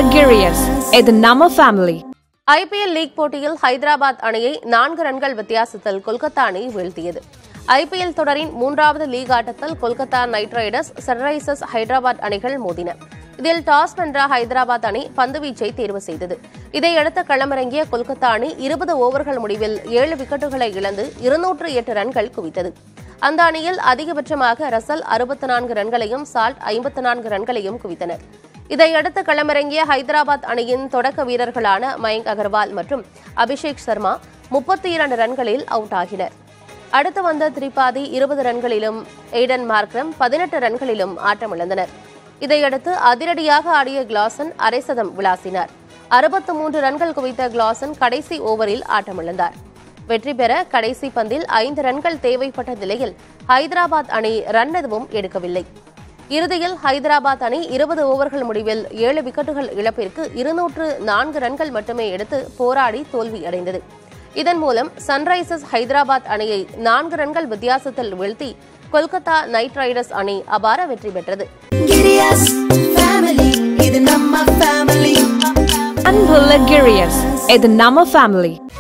Girius, இது நம்ம family IPL league போட்டியில் ஹைதராபாத் அணியை நான்கு ரன்கள் வித்தியாசத்தில் கொல்கத்தா அணி வீழ்த்தியது ஐபிஎல் தொடரின் மூன்றாவது லீக் ஆட்டத்தில் Kolkata Knight Riders Sunrisers Hyderabad அணிகள் மோதின இதில் டாஸ் வென்ற ஹைதராபாத் அணி பந்துவீச்சை தேர்வு செய்தது இதையடுத்து களமிறங்கிய கொல்கத்தா அணி இருபது ஓவர்கள் முடிவில் ஏழு விக்கெட்டுகளை இழந்து இருநூற்று எட்டு ரன்கள் குவித்தது அந்த அணியில் அதிகபட்சமாக ரசல் அறுபத்தி நான்கு ரன்களையும் சால்ட் ஐம்பத்து நான்கு ரன்களையும் குவித்தனர் இதையடுத்து களமிறங்கிய ஹைதராபாத் அணியின் தொடக்க வீரர்களான மயங்க் அகர்வால் மற்றும் அபிஷேக் சர்மா முப்பத்தி இரண்டு ரன்களில் அவுட் ஆகினர் அடுத்து வந்த திரிபாதி இருபது ரன்களிலும் எய்டன் மார்க்ரம் பதினெட்டு ரன்களிலும் ஆட்டமிழந்தனர் இதையடுத்து அதிரடியாக ஆடிய கிளாசன் அரைசதம் விளாசினார் அறுபத்து மூன்று ரன்கள் குவித்த கிளாசன் கடைசி ஓவரில் ஆட்டமிழந்தார் வெற்றி பெற கடைசி பந்தில் ஐந்து ரன்கள் தேவைப்பட்ட நிலையில் ஹைதராபாத் அணி ரன் எதுவும் எடுக்கவில்லை இறுதியில் ஹைதராபாத் அணி இருபது ஓவர்கள் முடிவில் ஏழு விக்கெட்டுகள் இழப்பிற்கு இருநூற்று நான்கு ரன்கள் மட்டுமே எடுத்து போராடி தோல்வியடைந்தது இதன் மூலம் சன்ரைசர்ஸ் ஹைதராபாத் அணியை நான்கு ரன்கள் வித்தியாசத்தில் வீழ்த்தி கொல்கத்தா நைட் ரைடர்ஸ் அணி அபார வெற்றி பெற்றது Girias family, இது நம்ம family. அன்புள்ள Girius, இது நம்ம ஃபேமிலி